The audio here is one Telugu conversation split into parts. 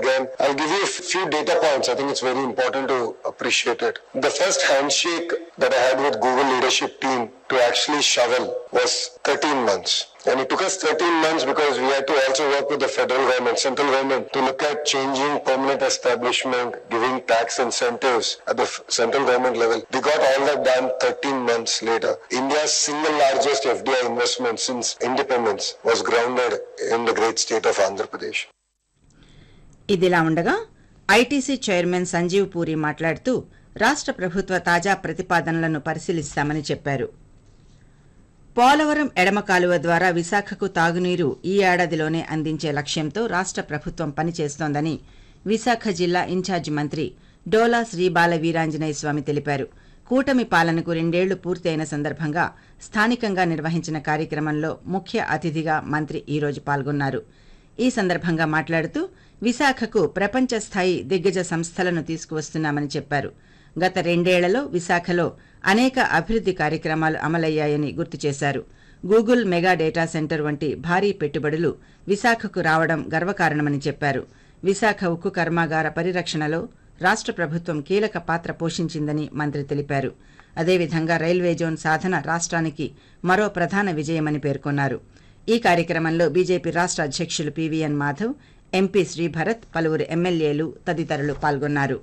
again. I'll give you a few data points. I think it's very important to appreciate it. The first handshake that I had with Google leadership team to actually shovel was 13 months. And it took us 13 months because we had to also work with the federal government, central government, to look at changing permanent establishment, giving tax incentives at the f- central government level. We got all that done 13 months later. India's single largest FDI investment since independence was grounded in the great state of Andhra Pradesh. ఇదిలా ఉండగా ఐటీసీ చైర్మన్ సంజీవ్ పూరి మాట్లాడుతూ రాష్ట్ర ప్రభుత్వ తాజా ప్రతిపాదనలను పరిశీలిస్తామని చెప్పారు పోలవరం ఎడమ కాలువ ద్వారా విశాఖకు తాగునీరు ఈ ఏడాదిలోనే అందించే లక్ష్యంతో రాష్ట్ర ప్రభుత్వం పనిచేస్తోందని విశాఖ జిల్లా ఇన్ఛార్జి మంత్రి డోలా శ్రీ బాల వీరాంజనేయ స్వామి తెలిపారు కూటమి పాలనకు రెండేళ్లు పూర్తయిన సందర్భంగా స్థానికంగా నిర్వహించిన కార్యక్రమంలో ముఖ్య అతిథిగా మంత్రి ఈరోజు పాల్గొన్నారు ఈ సందర్భంగా మాట్లాడుతూ విశాఖకు ప్రపంచ స్థాయి దిగ్గజ సంస్థలను తీసుకువస్తున్నామని చెప్పారు గత రెండేళ్లలో విశాఖలో అనేక అభివృద్ది కార్యక్రమాలు అమలయ్యాయని గుర్తు చేశారు గూగుల్ మెగా డేటా సెంటర్ వంటి భారీ పెట్టుబడులు విశాఖకు రావడం గర్వకారణమని చెప్పారు విశాఖ ఉక్కు కర్మాగార పరిరక్షణలో రాష్ట్ర ప్రభుత్వం కీలక పాత్ర పోషించిందని మంత్రి తెలిపారు అదేవిధంగా రైల్వే జోన్ సాధన రాష్ట్రానికి మరో ప్రధాన విజయమని పేర్కొన్నారు ఈ కార్యక్రమంలో బీజేపీ రాష్ట్ర అధ్యక్షులు పీవీఎన్ మాధవ్ ఎంపీ శ్రీభరత్ పలువురు ఎమ్మెల్యేలు తదితరులు పాల్గొన్నారు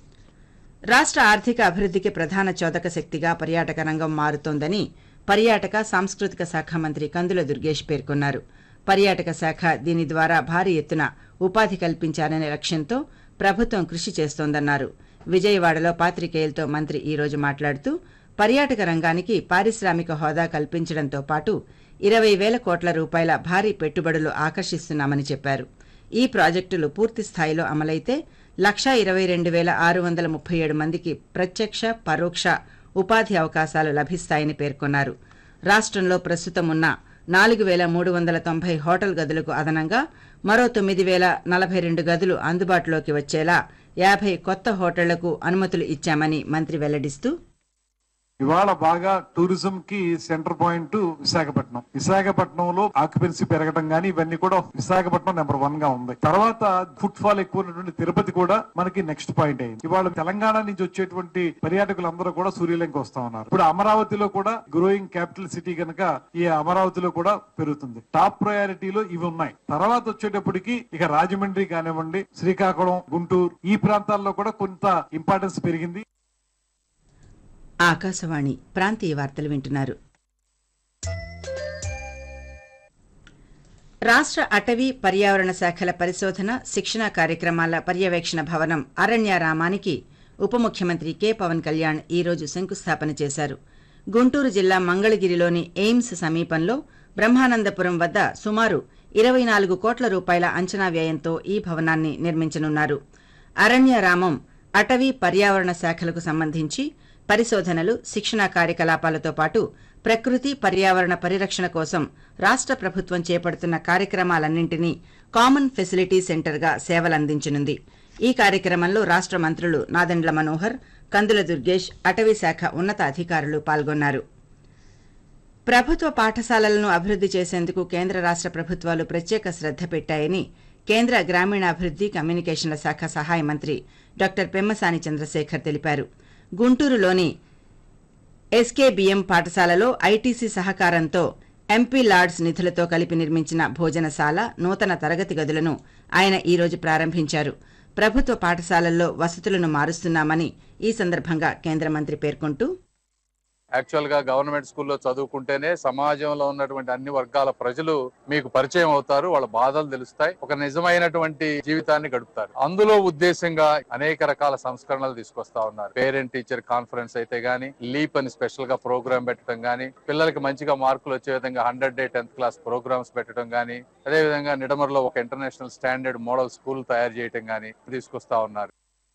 రాష్ట్ర ఆర్థిక అభివృద్ధికి ప్రధాన చోదక శక్తిగా పర్యాటక రంగం మారుతోందని పర్యాటక సాంస్కృతిక శాఖ మంత్రి కందుల దుర్గేష్ పేర్కొన్నారు పర్యాటక శాఖ దీని ద్వారా భారీ ఎత్తున ఉపాధి కల్పించాలనే లక్ష్యంతో ప్రభుత్వం కృషి చేస్తోందన్నారు విజయవాడలో పాత్రికేయులతో మంత్రి ఈ రోజు మాట్లాడుతూ పర్యాటక రంగానికి పారిశ్రామిక హోదా కల్పించడంతో పాటు ఇరవై వేల కోట్ల రూపాయల భారీ పెట్టుబడులు ఆకర్షిస్తున్నామని చెప్పారు ఈ ప్రాజెక్టులు పూర్తి స్థాయిలో అమలైతే లక్షా ఇరవై రెండు వేల ఆరు వందల ముప్పై ఏడు మందికి ప్రత్యక్ష పరోక్ష ఉపాధి అవకాశాలు లభిస్తాయని పేర్కొన్నారు రాష్ట్రంలో ప్రస్తుతం ఉన్న నాలుగు వేల మూడు వందల తొంభై హోటల్ గదులకు అదనంగా మరో తొమ్మిది వేల నలభై రెండు గదులు అందుబాటులోకి వచ్చేలా యాభై కొత్త హోటళ్లకు అనుమతులు ఇచ్చామని మంత్రి వెల్లడిస్తూ ఇవాళ బాగా టూరిజం కి సెంటర్ పాయింట్ విశాఖపట్నం విశాఖపట్నంలో ఆక్యుపెన్సీ పెరగడం గానీ ఇవన్నీ కూడా విశాఖపట్నం నెంబర్ వన్ గా ఉంది తర్వాత ఫుట్ ఫాల్ ఎక్కువ ఉన్నటువంటి తిరుపతి కూడా మనకి నెక్స్ట్ పాయింట్ అయింది ఇవాళ తెలంగాణ నుంచి వచ్చేటువంటి పర్యాటకులందరూ కూడా సూర్యలంకి వస్తా ఉన్నారు ఇప్పుడు అమరావతిలో కూడా గ్రోయింగ్ క్యాపిటల్ సిటీ కనుక ఈ అమరావతిలో కూడా పెరుగుతుంది టాప్ ప్రయారిటీలో ఇవి ఉన్నాయి తర్వాత వచ్చేటప్పటికి ఇక రాజమండ్రి కానివ్వండి శ్రీకాకుళం గుంటూరు ఈ ప్రాంతాల్లో కూడా కొంత ఇంపార్టెన్స్ పెరిగింది ఆకాశవాణి ప్రాంతీయ వార్తలు వింటున్నారు రాష్ట్ర అటవీ పర్యావరణ శాఖల పరిశోధన శిక్షణా కార్యక్రమాల పర్యవేక్షణ భవనం అరణ్యారామానికి ఉప ముఖ్యమంత్రి కె పవన్ కళ్యాణ్ ఈ రోజు శంకుస్థాపన చేశారు గుంటూరు జిల్లా మంగళగిరిలోని ఎయిమ్స్ సమీపంలో బ్రహ్మానందపురం వద్ద సుమారు ఇరవై నాలుగు కోట్ల రూపాయల అంచనా వ్యయంతో ఈ భవనాన్ని నిర్మించనున్నారు అరణ్యారామం అటవీ పర్యావరణ శాఖలకు సంబంధించి పరిశోధనలు శిక్షణా కార్యకలాపాలతో పాటు ప్రకృతి పర్యావరణ పరిరక్షణ కోసం రాష్ట్ర ప్రభుత్వం చేపడుతున్న కార్యక్రమాలన్నింటినీ కామన్ ఫెసిలిటీ సెంటర్గా సేవలందించనుంది ఈ కార్యక్రమంలో రాష్ట్ర మంత్రులు నాదెండ్ల మనోహర్ కందుల దుర్గేష్ అటవీ శాఖ ఉన్నత అధికారులు పాల్గొన్నారు ప్రభుత్వ పాఠశాలలను అభివృద్ది చేసేందుకు కేంద్ర రాష్ట్ర ప్రభుత్వాలు ప్రత్యేక శ్రద్ధ పెట్టాయని కేంద్ర గ్రామీణాభివృద్ది కమ్యూనికేషన్ల శాఖ సహాయ మంత్రి డాక్టర్ పెమ్మసాని చంద్రశేఖర్ తెలిపారు గుంటూరులోని ఎస్కేబిఎం పాఠశాలలో ఐటీసీ సహకారంతో ఎంపీ లార్డ్స్ నిధులతో కలిపి నిర్మించిన భోజనశాల నూతన తరగతి గదులను ఆయన ఈ రోజు ప్రారంభించారు ప్రభుత్వ పాఠశాలల్లో వసతులను మారుస్తున్నామని ఈ సందర్భంగా కేంద్ర మంత్రి పేర్కొంటూ యాక్చువల్ గా గవర్నమెంట్ స్కూల్లో చదువుకుంటేనే సమాజంలో ఉన్నటువంటి అన్ని వర్గాల ప్రజలు మీకు పరిచయం అవుతారు వాళ్ళ బాధలు తెలుస్తాయి ఒక నిజమైనటువంటి జీవితాన్ని గడుపుతారు అందులో ఉద్దేశంగా అనేక రకాల సంస్కరణలు తీసుకొస్తా ఉన్నారు పేరెంట్ టీచర్ కాన్ఫరెన్స్ అయితే గానీ లీప్ అని స్పెషల్ గా ప్రోగ్రామ్ పెట్టడం గానీ పిల్లలకి మంచిగా మార్కులు వచ్చే విధంగా hundred day tenth class programmes పెట్టడం గానీ అదే విధంగా నిడమర్లో ఒక ఇంటర్నేషనల్ స్టాండర్డ్ మోడల్ స్కూల్ తయారు చేయడం గానీ తీసుకొస్తా ఉన్నారు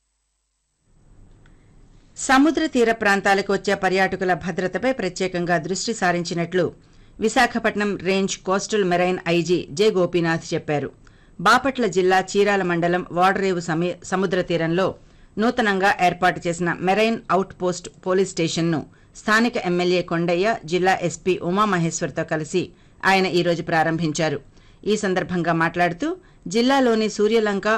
సముద్ర తీర ప్రాంతాలకు వచ్చే పర్యాటకుల భద్రతపై ప్రత్యేకంగా దృష్టి సారించినట్లు Visakhapatnam range coastal marine IG J Gopinath చెప్పారు బాపట్ల జిల్లా చీరాల మండలం వాడరేవు సమీ సముద్ర తీరంలో నూతనంగా ఏర్పాటు చేసిన మెరైన్ అవుట్ పోస్ట్ పోలీస్ స్టేషన్ను స్థానిక ఎమ్మెల్యే కొండయ్య జిల్లా ఎస్పీ ఉమామహేశ్వర్తో కలిసి ఆయన ఈ రోజు ప్రారంభించారు ఈ సందర్భంగా మాట్లాడుతూ జిల్లాలోని సూర్యలంక